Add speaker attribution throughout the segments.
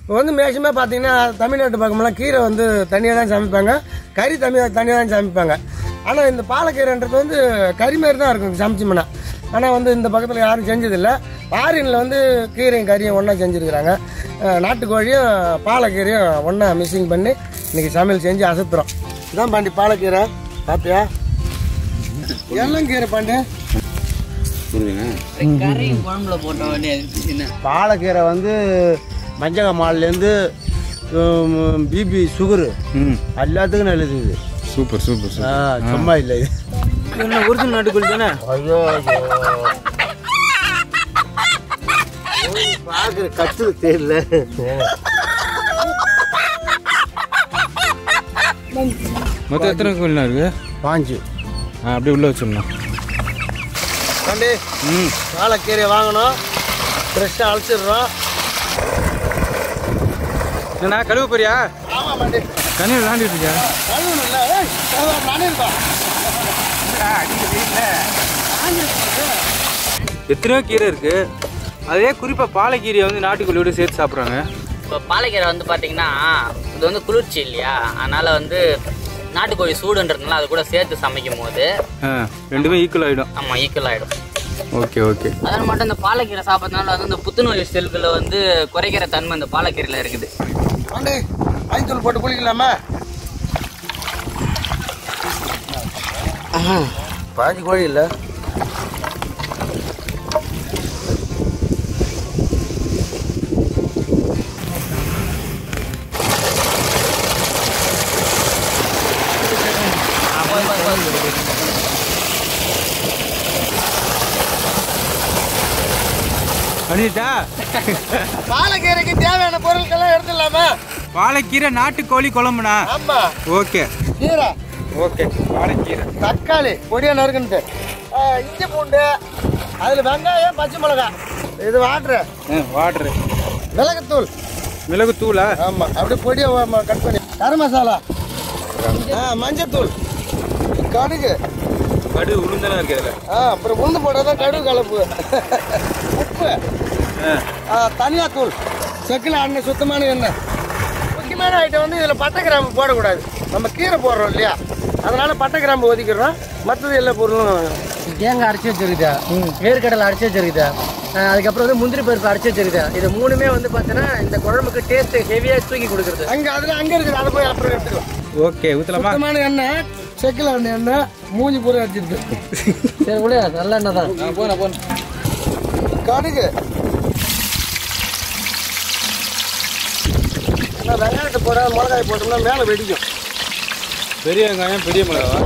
Speaker 1: இப்போ வந்து மேக்சிமம் பார்த்தீங்கன்னா தமிழ்நாட்டு பக்கமெல்லாம் கீரை வந்து தனியாக தான் சமைப்பாங்க கறி தனியாக தனியாக தான் சமைப்பாங்க ஆனால் இந்த பாலக்கீரைன்றது வந்து கறி மாதிரி தான் இருக்கும் சமைச்சோம்னா ஆனால் வந்து இந்த பக்கத்தில் யாரும் செஞ்சதில்லை ஃபாரினில் வந்து கீரையும் கறியும் ஒன்றா செஞ்சுருக்குறாங்க அஹ் நாட்டுக்கோழியும் பாலக்கீரையும் ஒன்றா மிக்சிங் பண்ணி இன்னைக்கு சமையல் செஞ்சு அசத்துறோம் இதான் பாண்டி பாலக்கீரை பார்த்தியா எல்லாம் பாண்டி
Speaker 2: கரையும் குழம்புல போட்ட வேண்டியது என்ன
Speaker 3: பாலக்கீரை வந்து மஞ்சள் மால்லேருந்து பிபி சுகரு
Speaker 4: ம்
Speaker 3: எல்லாத்துக்கும் நல்லது இது
Speaker 4: சூப்பர் சூப்பர்
Speaker 3: ஆ, சும்மா இல்லை இது
Speaker 2: என்ன ஒரிஜினல் நாட்டுக்கோழி தானே
Speaker 3: ஐயோ ஐயோ பார்க்குற கத்து தெரியல
Speaker 4: மொத்தம் எத்தனை கோழினா இருக்கு
Speaker 3: பாஞ்சு
Speaker 4: ஆ அப்படியே உள்ள வச்சிடணும்
Speaker 1: பாண்டி
Speaker 4: ம்
Speaker 1: பாலக்கீரை வாங்கணும் ஃப்ரெஷ்ஷாக அழைச்சிடுறோம்
Speaker 4: என்ன கழுவு போறியா
Speaker 1: ஆமாம் பாண்டி
Speaker 4: தண்ணியில் விளாண்டுட்டு இருக்கியா
Speaker 1: கழுவணும்ல ஏய் கழுவ நானே இருப்பா
Speaker 4: எத்தனையோ கீரை இருக்கு அதே குறிப்பாக பாலைக்கீரையை வந்து நாட்டுக்கோழியோட சேர்த்து சாப்பிட்றாங்க
Speaker 2: இப்போ பாலைக்கீரை வந்து பார்த்தீங்கன்னா இது வந்து குளிர்ச்சி இல்லையா அதனால வந்து நாட்டுக்கோழி சூடுன்றதுனால அது கூட சேர்த்து சமைக்கும் போது
Speaker 4: ஆ ரெண்டுமே ஈக்குவல் ஆகிடும்
Speaker 2: ஆமாம் ஈக்குவல் ஆகிடும்
Speaker 4: ஓகே ஓகே
Speaker 2: அதனால மட்டும் இந்த பாலைக்கீரை சாப்பிட்றதுனால வந்து இந்த புத்துநோய் செல்களை வந்து குறைக்கிற தன்மை இந்த பாலைக்கீரையில் இருக்குது
Speaker 1: பாண்டி மஞ்சள் போட்டு குளிக்கலாமா பாஞ்சு கோழி இல்லை
Speaker 4: பண்ணிட்டா
Speaker 1: பாலக்கீரைக்கு தேவையான பொருட்கள்லாம் எடுத்துடலாமா
Speaker 4: பாலைக்கீரை நாட்டுக்கோழி குழம்புனா
Speaker 1: ஆமா
Speaker 4: ஓகே
Speaker 1: கீரை
Speaker 4: ஓகே பாலைக்கீரை
Speaker 1: தக்காளி பொடியா நறுக்குன்ட்டு ஆ, இஞ்சி பூண்டு அதில் வெங்காயம் பச்சை மிளகாய் இது வாட்ரு
Speaker 4: ஆ வாட்ரு
Speaker 1: மிளகுத்தூள்
Speaker 4: மிளகு தூளா
Speaker 1: ஆமாம் அப்படியே பொடியாக கட் பண்ணி கரம் மசாலா ஆ மஞ்சத்தூள் கடுகு
Speaker 4: கடு உளுந்தெல்லாம் இருக்கு அதில்
Speaker 1: ஆ அப்புறம் உளுந்து போட்டால் தான் கடுகு கலப்பு உப்பு ஆ தனியாத்தூள் செக்கில் ஆடின சுத்தமான எண்ணெய் முக்கியமான ஐட்டம் வந்து இதில் பட்டை கிராம்பு போடக்கூடாது நம்ம கீரை போடுறோம் இல்லையா அதனால பட்டை கிராம்பு ஒதுக்கிடுறோம் மற்றது எல்லா பொருளும்
Speaker 5: தேங்காய் அரைச்சி வச்சிருக்குதா வேர்க்கடலை அரைச்சி வச்சிருக்குதா அஹ் அதுக்கப்புறம் வந்து முந்திரி பருப்பு அரைச்சி வச்சிருக்குதா இது மூணுமே வந்து பார்த்தீங்கன்னா இந்த குழம்புக்கு டேஸ்ட் ஹெவியாக தூக்கி கொடுக்குறது
Speaker 1: அங்கே அதில் அங்கே இருக்குது அதை போய் அப்புறம் எடுத்துக்கலாம்
Speaker 4: ஓகே ஊற்றலாமா
Speaker 1: சுத்தமான எண்ணெய் செக்கில் ஆடின எண்ணெய் மூஞ்சி பூரா அடிச்சிருக்கு
Speaker 5: சரி விட நல்ல எண்ணெய் தான்
Speaker 4: போன போன
Speaker 1: கடுகு ஆனால் வெங்காயத்தை போட மிளகாய் போட்டோம்னா மேலே வெடிக்கும்
Speaker 4: பெரிய வெங்காயம் பெரிய மிளகாவா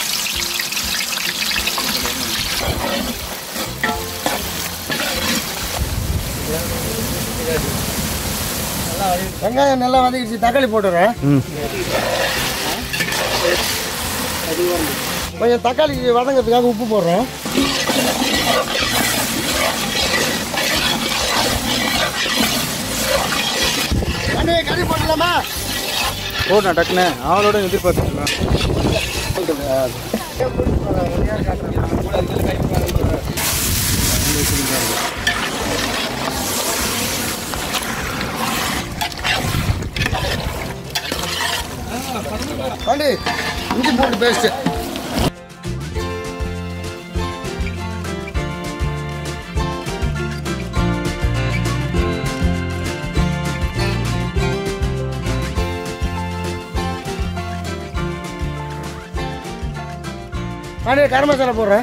Speaker 1: வெங்காயம் நல்லா வதக்கிடுச்சு தக்காளி போட்டுறேன் கொஞ்சம் தக்காளி வதங்கிறதுக்காக உப்பு போடுறோம் கறி கறி போட்டுலாமா
Speaker 4: போடணும் டக்குன்னு அவளோட எதிர்பார்த்துக்கலாம்
Speaker 1: பாண்டி இஞ்சி பூண்டு பேஸ்ட்டு பாண்டி கரம் மசாலா போடுறேன்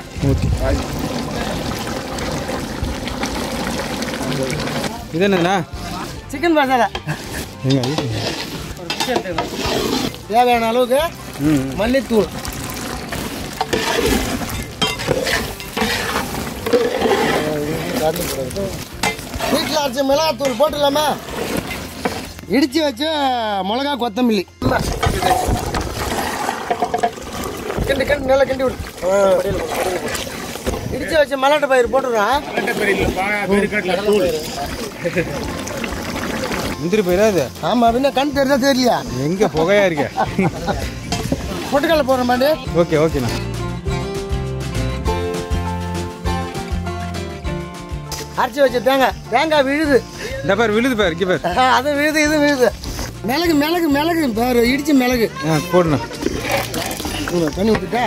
Speaker 4: இது என்னதுண்ணா
Speaker 1: சிக்கன் மசாலா
Speaker 4: எங்க
Speaker 1: தேவையான அளவுக்கு
Speaker 4: ம்
Speaker 1: மல்லித்தூள் வீட்டில் அரைச்ச மிளகாத்தூள் போட்டுடலாமா இடிச்சு வச்ச மிளகா கொத்தமல்லி கிண்டி கிண்டி நல்லா கிண்டி விடு ஆ. இடிச்சு வச்ச மல்லாட்டை பயிர் போட்டுடுறேன்
Speaker 4: முந்திரி போயிடா இது
Speaker 1: ஆமா பின்ன கண் தெரிஞ்சா தெரியலையா
Speaker 4: எங்க புகையா இருக்க
Speaker 1: பொட்டுக்கடலை போடுற மாதிரி
Speaker 4: ஓகே ஓகேண்ணா
Speaker 1: அரைச்சி வச்ச தேங்காய் தேங்காய் விழுது
Speaker 4: இந்த பேர் விழுது பேர் இங்கே பேர்
Speaker 1: ஆ, அது விழுது இது விழுது மிளகு மிளகு மிளகு பாரு இடிச்ச மிளகு
Speaker 4: ஆ போடணும்
Speaker 1: இங்க தண்ணி ஊற்றிட்டா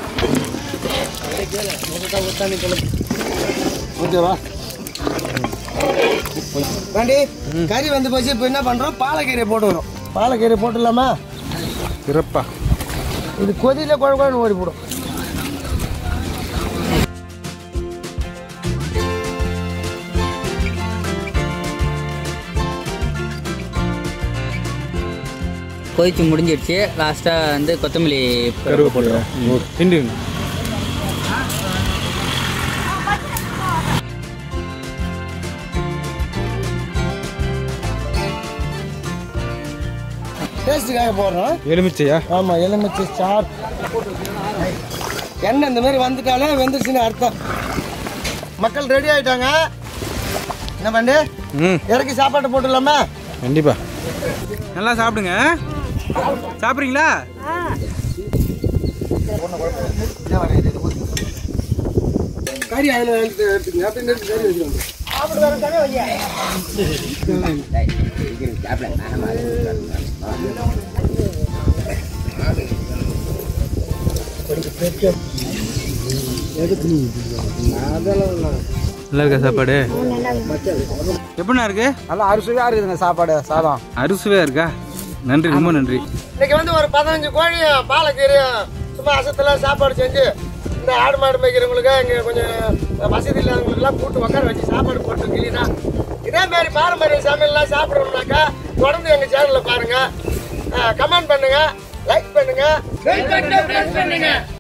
Speaker 1: ஓகேவா வேண்டி கறி வந்து போச்சு இப்போ என்ன பண்ணுறோம் பாலக்கீரை போட்டு வரும் பாலக்கீரை போட்டுடலாமா
Speaker 4: சிறப்பா
Speaker 1: இது கொதியில் குழ குழன்னு ஓடி போடும்
Speaker 2: கொதிச்சு முடிஞ்சிடுச்சு லாஸ்ட்டாக வந்து கொத்தமல்லி
Speaker 4: கருவு போடுறோம் திண்டுங்க
Speaker 1: டேஸ்ட்டுக்காக போடுறோம்
Speaker 4: எலுமிச்சையா
Speaker 1: ஆமாம் எலுமிச்சை சார் எண்ணெய் இந்த மாதிரி வந்துட்டாலே வெந்துருச்சுன்னு அர்த்தம் மக்கள் ரெடி ஆயிட்டாங்க என்ன பண்ணு
Speaker 4: ம்
Speaker 1: இறக்கி சாப்பாடு போட்டுடலாமா
Speaker 4: கண்டிப்பா நல்லா சாப்பிடுங்க சாப்பிட்றீங்களா
Speaker 1: கறி அதில் எடுத்து எடுத்துங்க அப்படின்னு எடுத்து கறி வச்சுக்கோங்க
Speaker 4: நல்லா இருக்கா சாப்பாடு எப்படிண்ணா இருக்கு
Speaker 3: நல்லா அரிசுவையாக இருக்குதுங்க சாப்பாடு சாதம்
Speaker 4: அறுசுவையா இருக்கா நன்றி ரொம்ப நன்றி
Speaker 1: இன்னைக்கு வந்து ஒரு பதினஞ்சு கோழியும் பாலக்கீரையும் சும்மா அசத்துல சாப்பாடு செஞ்சு இந்த ஆடு மாடு மேய்க்கிறவங்களுக்கு இங்கே கொஞ்சம் வசதி இல்லாதவங்களுக்குலாம் கூட்டு உட்கார வச்சு சாப்பாடு போட்டு கிளீனா இதே மாதிரி பாரம்பரிய சமையல்லாம் சாப்பிடணும்னாக்கா தொடர்ந்து எங்கள் சேனலில் பாருங்க கமெண்ட் பண்ணுங்க லைக் பண்ணுங்க